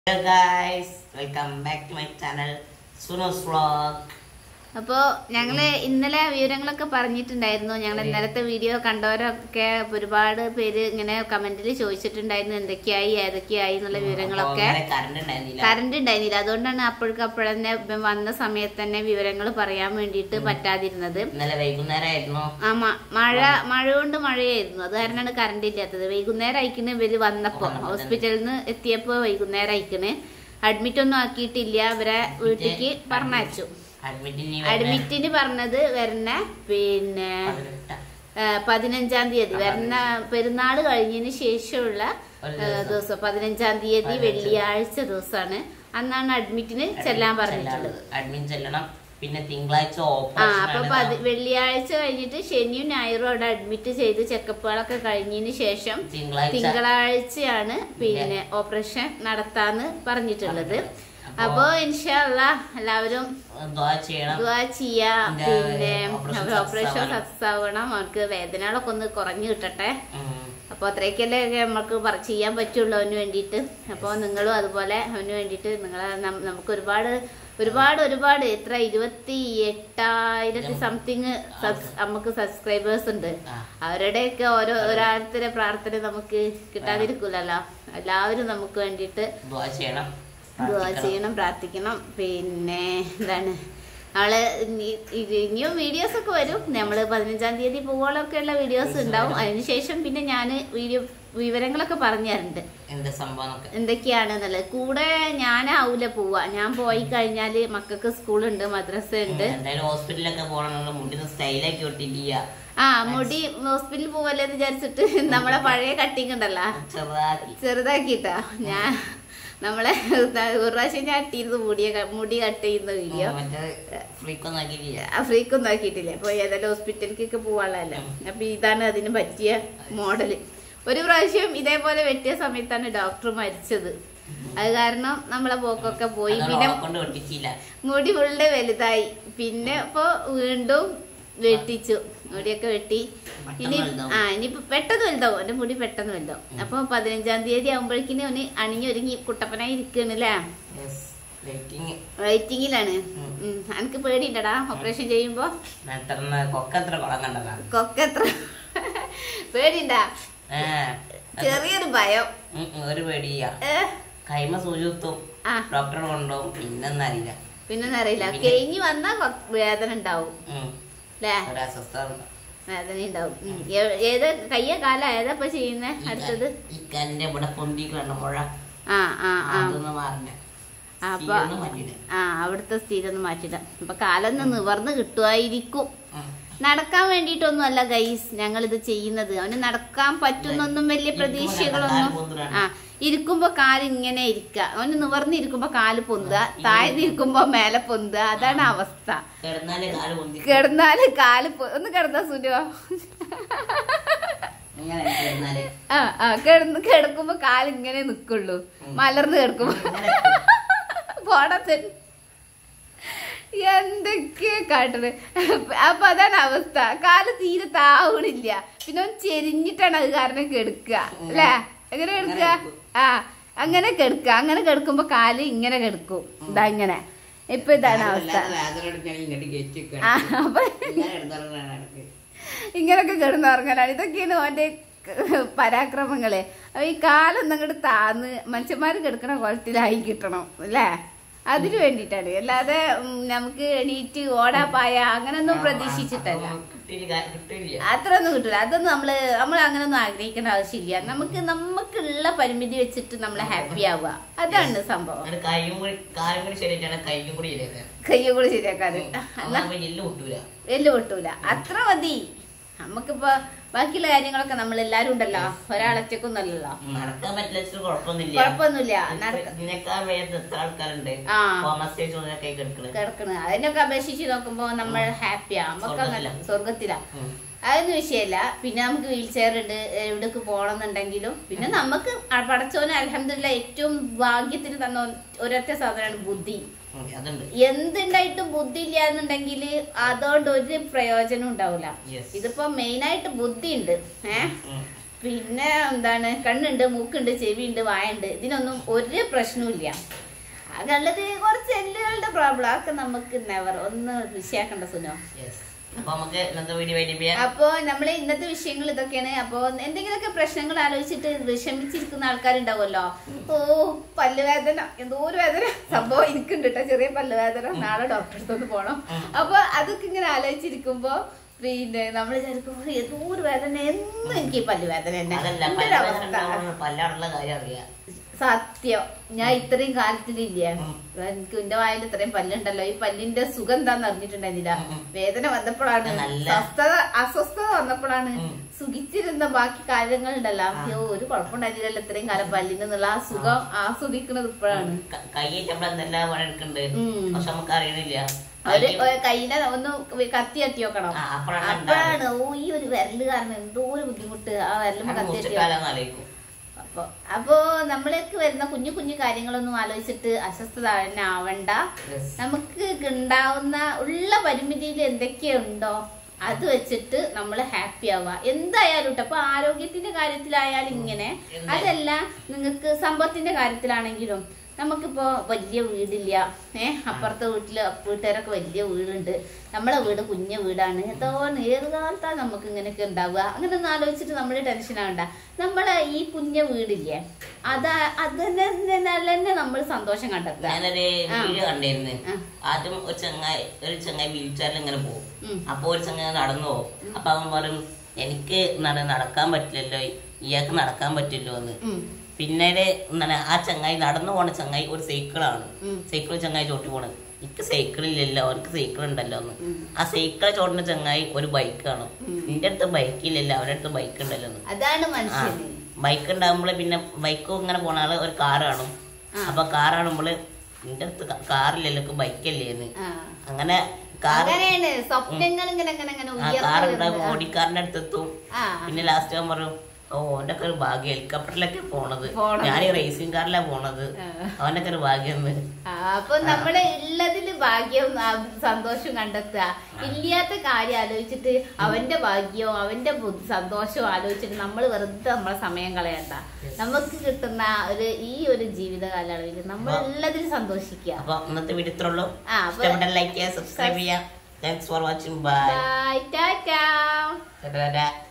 Hello guys, welcome back to my channel Suno's Vlog. അപ്പോ ഞങ്ങള് ഇന്നലെ വിവരങ്ങളൊക്കെ പറഞ്ഞിട്ടുണ്ടായിരുന്നു ഞങ്ങൾ ഇന്നലത്തെ വീഡിയോ കണ്ടവരൊക്കെ ഒരുപാട് പേര് ഇങ്ങനെ കമന്റിൽ ചോദിച്ചിട്ടുണ്ടായിരുന്നു എന്തൊക്കെയായി ഏതൊക്കെയായി എന്നുള്ള വിവരങ്ങളൊക്കെ അപ്പൊ അങ്ങനെ current ഉണ്ടായിരുന്നില്ല. കറണ്ട് ഉണ്ടായിരുന്നില്ല അതുകൊണ്ടാണ് അപ്പോഴേക്കപ്പോഴന്നെ വന്ന സമയത്ത് തന്നെ വിവരങ്ങൾ പറയാൻ വേണ്ടിയിട്ട് പറ്റാതിരുന്നത് ഇന്നലെ വൈകുന്നേരമായിരുന്നു ആ മ- മഴ മഴ കൊണ്ട് മഴയായിരുന്നു അത് കാരണമാണ് കറണ്ട് ഇല്ലാത്തത് വൈകുന്നേരം അയക്കണ് ഇവര് വന്നപ്പോ ഹോസ്പിറ്റലിൽ നിന്ന് എത്തിയപ്പോ വൈകുന്നേരം അയക്കണ് അഡ്മിറ്റ് ഒന്നും ആക്കിയിട്ടില്ല ഇവരെ വീട്ടിലേക്ക് പറഞ്ഞയച്ചു അഡ്മിറ്റിന് അഡ്മിറ്റിന് പറഞ്ഞത് വരുന്ന പിന്നെ ആ, പതിനഞ്ചാം തീയതി വരുന്ന പെരുന്നാൾ കഴിഞ്ഞതിന് ശേഷമുള്ള ഒരു ആ, ദിവസം പതിനഞ്ചാം തീയതി വെള്ളിയാഴ്ച ദിവസമാണ് അന്നാണ് അഡ്മിറ്റിന് ചെല്ലാൻ പറഞ്ഞിട്ടുള്ളത് അഡ്മിറ്റ് ചെല്ലണം പിന്നെ തിങ്കളാഴ്ച ആ ഓപ്പറേഷൻ അപ്പൊ പതി- വെള്ളിയാഴ്ച കഴിഞ്ഞിട്ട് ശനിയും ഞായറും അവിടെ അഡ്മിറ്റ് ചെയ്ത് ചെക്കപ്പുകളൊക്കെ കഴിഞ്ഞതിന് ശേഷം തിങ്കളാഴ്ച തിങ്കളാഴ്ചയാണ് പിന്നെ ഓപ്പറേഷൻ നടത്താന്ന് പറഞ്ഞിട്ടുള്ളത് അപ്പോ ഇൻഷല്ല എല്ലാവരും ദ്വാ ചെയ്യണം ദുആ ചെയ്യാ ഇതിന്റെ പിന്നെ operation ഓപ്പറേഷൻ success സക്സസ് ആവണം അവർക്ക് വേദനകളൊക്കെ ഒന്ന് കുറഞ്ഞു കിട്ടട്ടെ ഉം. അപ്പോൾ അത്രയ്ക്കല്ലേ നമുക്ക് പറ- ചെയ്യാൻ പറ്റുള്ളൂ അവന് വേണ്ടിയിട്ട് അപ്പോൾ നിങ്ങളും അതുപോലെ അവന് വേണ്ടിയിട്ട് നിങ്ങൾ നമുക്ക് ഒരുപാട് ഒരുപാട് ഒരുപാട് എത്ര ഇരുപത്തി എട്ടായിരത്തി സംതിങ് നമുക്ക് സബ്സ്ക്രൈബേഴ്സ് ഉണ്ട് ആ. അവരുടെയൊക്കെ ഓരോ ഓരോരുത്തരെ പ്രാർത്ഥന നമുക്ക് കിട്ടാതിരിക്കൂലല്ലോ എല്ലാവരും നമുക്ക് വേണ്ടിയിട്ട് ദ്വാ ചെയ്യണം ദുആ പ്രാർത്ഥിക്കണം. ചെയ്യണം പ്രാർത്ഥിക്കണം പിന്നെ എന്താണ് നമ്മള് ഇനി- ഇത് ഇനിയും വീഡിയോസ് ഒക്കെ വരും നമ്മള് പതിനഞ്ചാം തീയതി പോവാളൊക്കെ ഉള്ള വീഡിയോസ് ഉണ്ടാവും അതിനുശേഷം പിന്നെ ഞാൻ വീഡിയോ വിവരങ്ങളൊക്കെ പറഞ്ഞു തരുന്നുണ്ട് എന്ത് സംഭവം എന്നൊക്കെ. എന്തൊക്കെയാണെന്നുള്ളത് കൂടെ ഞാനാവൂല പോവാ ഞാൻ പോയി കഴിഞ്ഞാല് മക്കൾക്ക് സ്കൂളുണ്ട് മദ്രസ ഉണ്ട് എന്തായാലും ഹോസ്പിറ്റലിലൊക്കെ പോകണമെന്നുള്ള മുടിന്ന് സ്റ്റൈലാക്കി വിട്ടിട്ടില്ല ആ മുടി ഹോസ്പിറ്റലിൽ പോവല്ലേ എന്ന് വിചാരിച്ചിട്ട് നമ്മളെ പഴയ കട്ടിങ് ഉണ്ടല്ലോ ചെറുതാക്കി ചെറുതാക്കിട്ടാ ഞാൻ നമ്മളെ ഒരു പ്രാവശ്യം ഞാൻ ഇട്ടിരുന്നു മുടിയെ ക- മുടി കട്ട് ചെയ്യുന്ന വീഡിയോ മറ്റേ ഫ്രീക്കൊന്നും ആക്കിയിട്ടില്ല ഫ്രീക്കൊന്നും ആക്കിയിട്ടില്ല അപ്പൊ ഏതായാലും ഹോസ്പിറ്റലിലേക്കൊക്കെ പോവാനുള്ളതല്ല അപ്പൊ ഇതാണ് അതിന് പറ്റിയ മോഡല് ഒരു പ്രാവശ്യം ഇതേപോലെ വെട്ടിയ സമയത്താണ് ഡോക്ടർ മരിച്ചത് അത് കാരണം നമ്മളെ പോക്കൊക്കെ പോയി അതുകൊണ്ട് പിന്നെ ഓളെ കൊണ്ട് വെട്ടിച്ചില്ല മുടി ഫുള്ള് വലുതായി പിന്നെ ഇപ്പൊ വീണ്ടും വെട്ടിച്ചു മുടിയൊക്കെ വെട്ടി ഇനി പെട്ടെന്ന് വലുതാവും. ആ ഇനിയിപ്പോ പെട്ടെന്ന് വലുതാവും എന്റെ മുടി പെട്ടെന്ന് വലുതാവും അപ്പൊ പതിനഞ്ചാം തീയതി ആകുമ്പോഴേക്കിനും അവന് അണിഞ്ഞൊരുങ്ങി കുട്ടപ്പനായി ഇരിക്കണല്ലേ യെസ് വെയിറ്റിംഗ് വെയിറ്റിങ്ങിലാണ് ഉം. എനിക്ക് പേടിയുണ്ടടാ ഓപ്പറേഷൻ ചെയ്യുമ്പോ എത്ര കൊക്കത്ര കുളം കണ്ടതാ കൊക്കെത്ര പേടിണ്ടാ ഏ, ചെറിയൊരു ഭയം ഉം, ഉം, ഒരു പേടിയ ഏ, കൈമ സൂചിത്തും ആ ഡോക്ടറെ കൊണ്ടുപോകും പിന്നെന്ന് അറിയില്ല പിന്നൊന്നും അറിയില്ല പിന്നെ- കഴിഞ്ഞ് വന്നാ കൊ- വേദന ഉണ്ടാവും ഉം, അല്ലേ ഒരു അസ്വസ്ഥത ഉണ്ട്. വേദന ഉണ്ടാവും ഉം. ഏ- ഏത് കയ്യ കാല ഏതാ ഇപ്പൊ ചെയ്യുന്നേ ഈ അടുത്തത് കാ- ഈ കാലിന്റെ ഇവിടെ പൊന്തി കണ്ട മുഴ ആ ആ ആ അതൊന്നും മാറണ്ടേ അപ്പൊ സ്ഥിരം ഒന്നും മാറ്റിയില്ല. ആ അവിടുത്തെ സ്ഥിരം ഒന്ന് മാറ്റിടാം അപ്പൊ കാലൊന്ന് നിവർന്ന് കിട്ടുമായിരിക്കും ഉം. നടക്കാൻ വേണ്ടിയിട്ടൊന്നും അല്ല ഗൈസ് ഞങ്ങൾ ഇത് ചെയ്യുന്നത് അവന് നടക്കാൻ പറ്റുന്നൊന്നും വലിയ ഇരിക്കുമ്പോ പ്രതീക്ഷകളൊന്നും കാല് പൊന്തുകയാണ്. ആ ഇരിക്കുമ്പോ കാല് ഇങ്ങനെ ഇരിക്കുക അവന് നിവർന്നിരിക്കുമ്പോ കാല് പൊന്തുക താഴ്ന്നിരിക്കുമ്പോ മേലെ പൊന്തുക അതാണ് അവസ്ഥ കിടന്നാലേ കാല് പൊന്തി കിടന്നാല് കാല് പൊ- ഒന്ന് കിടന്നാ സുരോ ഇങ്ങനെ കിടന്നാല് ആ ആ കിടന്ന് കിടക്കുമ്പോ കാല് ഇങ്ങനെ നിക്കുള്ളൂ മലർന്ന് കിടക്കുമ്പോ ഇങ്ങനെ പോടത്തൻ എന്തൊക്കെ കാട്ടത് അപ്പൊ അതാണ് അവസ്ഥ കാല് തീരെ താവണില്ല പിന്നെ അവൻ ചെരിഞ്ഞിട്ടാണ് അത് കാരണം കെടുക്കുക അല്ലേ എങ്ങനെ കെടുക്കുക ആ അങ്ങനെ കെടുക്കുക അങ്ങനെ കെടുക്കുമ്പോ കാല് ഇങ്ങനെ കെടുക്കും ഇതാ ഇങ്ങനെ ഇപ്പൊ ഇതാണ് അവസ്ഥ വേദന എടുക്കാൻ ഇങ്ങോട്ട് കയറ്റി വെക്കണം. ആ അപ്പൊ ഇങ്ങനെ എടുത്തോളാണ് എനിക്ക്. ഇങ്ങനൊക്കെ കിടന്നുറങ്ങലാണ് ഇതൊക്കെയാണ് ഓന്റെ പരാക്രമങ്ങള് അപ്പൊ ഈ കാലൊന്നും അങ്ങോട്ട് താന്ന് മനുഷ്യന്മാര് കിടക്കണ കുളത്തിലായി കിട്ടണം അല്ലേ അതിനു വേണ്ടിയിട്ടാണ് അല്ലാതെ ഉം, നമുക്ക് എണീറ്റ് ഓടാ പായ അങ്ങനൊന്നും പ്രതീക്ഷിച്ചിട്ടല്ല അതൊന്നും കിട്ടിയില്ല, കിട്ടിയില്ല. അത്രയൊന്നും കിട്ടില്ല അതൊന്നും നമ്മള് നമ്മൾ അങ്ങനൊന്നും ആഗ്രഹിക്കേണ്ട ആവശ്യമില്ല നമുക്ക് നമുക്കുള്ള പരിമിതി വെച്ചിട്ട് നമ്മൾ ഹാപ്പി ആവുക അതാണ് സംഭവം എന്നിട്ട് കൈയും കൂടി കാലും കൂടി ശരിയായിട്ടാണ് കൈയും കൂടി ഇല്ലേ കയ്യും കൂടി ശരിയാക്കാതെ അതാകുമ്പോ എല്ല് പൊട്ടൂല എല്ല് പൊട്ടൂല അത്ര മതി നമുക്കിപ്പോ ബാക്കിയുള്ള കാര്യങ്ങളൊക്കെ നമ്മൾ എല്ലാരും ഉണ്ടല്ലോ ഒരാളൊറ്റക്കൊന്നല്ലല്ലോ നടക്കാൻ പറ്റില്ല വെച്ചിട്ട് കുഴപ്പമൊന്നുമില്ല കുഴപ്പമൊന്നുമില്ല നടക്ക- ഇതിനേക്കാൾ വേഗം എത്ര ആൾക്കാരുണ്ട് ആ. കോമ സ്റ്റേജ് മുതലൊക്കെ കിടക്കണ് കിടക്കണ് അതിനൊക്കെ അപേക്ഷിച്ച് നോക്കുമ്പോ നമ്മൾ ഹാപ്പിയാ നമുക്ക് അങ്ങനെ സ്വർഗ്ഗത്തിലാ. സ്വർഗത്തിലാ ഉം. അതൊന്നും വിഷയമല്ല പിന്നെ നമുക്ക് വീൽ ചെയർ ഉണ്ട് എവിടേക്ക് പോകണമെന്നുണ്ടെങ്കിലും പിന്നെ നമുക്ക് പടച്ചോന് അലഹമില്ല ഏറ്റവും ഭാഗ്യത്തിന് തന്ന ഒരൊറ്റ സാധനമാണ് ബുദ്ധി ഉം, അതുണ്ട് എന്തുണ്ടായിട്ടും ബുദ്ധി ഇല്ല എന്നുണ്ടെങ്കിൽ അതുകൊണ്ട് ഒരു പ്രയോജനം ഉണ്ടാവില്ല Yes. ഇതിപ്പോ മെയിൻ ആയിട്ട് ബുദ്ധി ഉണ്ട് ഏഹ് ഉം. പിന്നെ എന്താണ് കണ്ണുണ്ട് മൂക്കുണ്ട് ചെവിയുണ്ട് വായുണ്ട് ഇതിനൊന്നും ഒരു പ്രശ്നവുമില്ല അതുള്ളത് കുറച്ച് എല്ലുകളുടെ പ്രോബ്ലം അതൊക്കെ നമുക്ക് നെവർ ഒന്ന് വിഷയാക്കണ്ട സുനോ യെസ് അപ്പൊ നമുക്ക് ഇന്നത്തെ വീഡിയോ വൈകിപ്പിക്കാം അപ്പോ നമ്മളെ ഇന്നത്തെ വിഷയങ്ങൾ ഇതൊക്കെയാണ് അപ്പോ എന്തെങ്കിലുമൊക്കെ പ്രശ്നങ്ങൾ ആലോചിച്ചിട്ട് വിഷമിച്ചിരിക്കുന്ന ആൾക്കാരുണ്ടാവുമല്ലോ ഓ പല്ലുവേദന എന്തോ ഒരു വേദന സംഭവം എനിക്കുണ്ട് കേട്ടോ ചെറിയ പല്ലുവേദന നാളെ ഡോക്ടറെ അടുത്തൊന്ന് പോണം ഉം. അപ്പൊ അതൊക്കെ ഇങ്ങനെ ആലോചിച്ചിരിക്കുമ്പോ പിന്നെ നമ്മൾ വിചാരിക്കും "ഓ, എന്തോ ഒരു വേദന എന്നും എനിക്ക് ഈ പല്ലുവേദന തന്നെ അതല്ല എൻ്റെ ഒരു പല്ലുവേദന അവസ്ഥ ഉണ്ടാവുമ്പോൾ പല്ലാടുള്ള കാര്യം അറിയാം സത്യം ഞാൻ ഇത്രയും കാലത്തിലില്ല ഉം. എനിക്ക് എന്റെ വായിൽ ഇത്രയും പല്ലുണ്ടല്ലോ ഈ പല്ലിന്റെ സുഖം എന്താന്ന് അറിഞ്ഞിട്ടുണ്ടായിരുന്നില്ല ഉം, ഉം. വേദന വന്നപ്പോഴാണ് നല്ല- സ്വസ്ഥത അസ്വസ്ഥത വന്നപ്പോഴാണ് ഉം. സുഖിച്ചിരുന്ന ബാക്കി കാര്യങ്ങൾ ഉണ്ടല്ലോ അയ്യോ ഒരു കുഴപ്പമുണ്ടായിരുന്നില്ലല്ലോ ഇത്രയും കാലം പല്ലിന്നുള്ള ആ സുഖം ആസ്വദിക്കുന്നത് ഇപ്പോഴാണ് ക- കൈയിട്ട് നമ്മൾ എന്തെല്ലാം പണി എടുക്കുന്നുണ്ട് ഉം. പക്ഷെ നമുക്ക് അറിയണില്ല ഒരു ഒരു കയ്യിലെ ഒന്ന് കത്തി കത്തി വെക്കണം ആ, അപ്പോഴാണ് അപ്പോഴാണ് ഓ ഈ ഒരു വിരല് കാരണം എന്തോ ഒരു ബുദ്ധിമുട്ട് ആ വിരലുമ്പോ കത്തി കത്തി മുറിച്ചിട്ടാലെന്ന് ആലോചിക്കും അപ്പൊ അപ്പോ നമ്മൾക്ക് വരുന്ന കുഞ്ഞു കുഞ്ഞു കാര്യങ്ങളൊന്നും ആലോചിച്ചിട്ട് അസ്വസ്ഥത തന്നെ ആവണ്ട Yes. നമുക്ക് ഉണ്ടാവുന്ന ഉള്ള പരിമിതിയിൽ എന്തൊക്കെയുണ്ടോ അത് വെച്ചിട്ട് നമ്മൾ ഹാപ്പി ആവുക എന്തായാലും ട്ടോ. അപ്പൊ ആരോഗ്യത്തിന്റെ കാര്യത്തിലായാലും ഇങ്ങനെ എന്താ? അതല്ല നിങ്ങൾക്ക് സമ്പത്തിന്റെ കാര്യത്തിലാണെങ്കിലും നമുക്കിപ്പോ വലിയ വീടില്ല ഏഹ് അപ്പുറത്തെ വീട്ടില് വീട്ടുകാരൊക്കെ വലിയ വീടുണ്ട് നമ്മളെ വീട് കുഞ്ഞ വീടാണ് എന്തോന്ന് ഏത് കാലത്താണ് നമുക്ക് ഇങ്ങനെയൊക്കെ ഉണ്ടാവുക അങ്ങനെ ഒന്ന് ആലോചിച്ചിട്ട് നമ്മൾ ടെൻഷൻ ആവണ്ട നമ്മളെ ഈ കുഞ്ഞ വീടില്ലേ അതാ അത് തന്നെ തന്നെ നമ്മൾ സന്തോഷം കണ്ടെത്തുക ഞാനൊരു ആ. വീഡിയോ കണ്ടിരുന്നു ആ. ആദ്യം ഒരു ചങ്ങായി ഒരു ചങ്ങായി വീൽ ചെയറിൽ ഇങ്ങനെ പോകും ഉം. അപ്പൊ ഒരു ചങ്ങായി നടന്നു പോകും അപ്പൊ അവൻ പറയും എനിക്ക് നട- നടക്കാൻ പറ്റില്ലല്ലോ ഇയാൾക്ക് നടക്കാൻ പറ്റില്ലോ എന്ന് ഉം. പിന്നീട് എന്താണ് ആ ചങ്ങായി നടന്നു പോണ ചങ്ങായി ഒരു സൈക്കിളാണ് ഉം. സൈക്കിൾ ചങ്ങായി ചോട്ടി പോണത് എനിക്ക് സൈക്കിൾ ഇല്ലല്ലോ അവർക്ക് സൈക്കിൾ ഉണ്ടല്ലോ എന്ന് ഉം. ആ സൈക്കിൾ ചോട്ടുന്ന ചങ്ങായി ഒരു ബൈക്കാണ് ഉം. നിന്റെ അടുത്ത് ബൈക്ക് ഇല്ലല്ലോ അവരുടെ അടുത്ത് ബൈക്ക് ഉണ്ടല്ലോ എന്ന് അതാണ് ആ മനുഷ്യന് ബൈക്ക് ഉണ്ടാകുമ്പോൾ പിന്നെ ബൈക്ക് ഇങ്ങനെ പോണ ആള് ഒരു കാർ കാണും ആ. അപ്പൊ കാർ കാണുമ്പോൾ നിന്റെ അടുത്ത് ക- കാറില്ലല്ലോ ബൈക്കല്ലേ എന്ന് ആ. അങ്ങനെ കാർ അങ്ങനെയാണ് സ്വപ്നങ്ങൾ ഇങ്ങനെ ഇങ്ങനെ ഇങ്ങനെ ആ ഉയർന്നു കാർ വരുന്നത്. ഉണ്ടാകും ഓടിക്കാറിന്റെ അടുത്ത് എത്തും ആ. പിന്നെ ലാസ്റ്റ് ഞാൻ പറയും ഓ അവന്റെ ഒക്കെ ഒരു ഭാഗ്യം ഹെലികോപ്റ്ററിലൊക്കെ പോണത് പോണത്. ഞാൻ ഈ റേസിംഗ് കാറിലാണ് പോണത് ആ. അവന്റെ ഒക്കെ ഒരു ഭാഗ്യം എന്ന് ആ, അപ്പൊ നമ്മള് ഉള്ളതില് ഭാഗ്യവും ആ, സന്തോഷവും കണ്ടെത്തുക ഇല്ലാത്ത കാര്യം ആലോചിച്ചിട്ട് അവന്റെ ഭാഗ്യവും അവന്റെ ബുദ്ധി- സന്തോഷവും ആലോചിച്ചിട്ട് നമ്മൾ വെറുതെ നമ്മളെ സമയം കളയണ്ട നമുക്ക് കിട്ടുന്ന ഒരു ഈ ഒരു ജീവിത കാലയളവിൽ നമ്മൾ ഉള്ളതിൽ സന്തോഷിക്കുക അപ്പൊ ഇന്നത്തെ വീഡിയോ ഇത്രേ ഉള്ളൂ ആ, അപ്പൊ- ഇഷ്ടപ്പെട്ട ലൈക്ക് ചെയ്യുക സബ്സ്ക്രൈബ് ചെയ്യുക thanks for watching bye bye Tata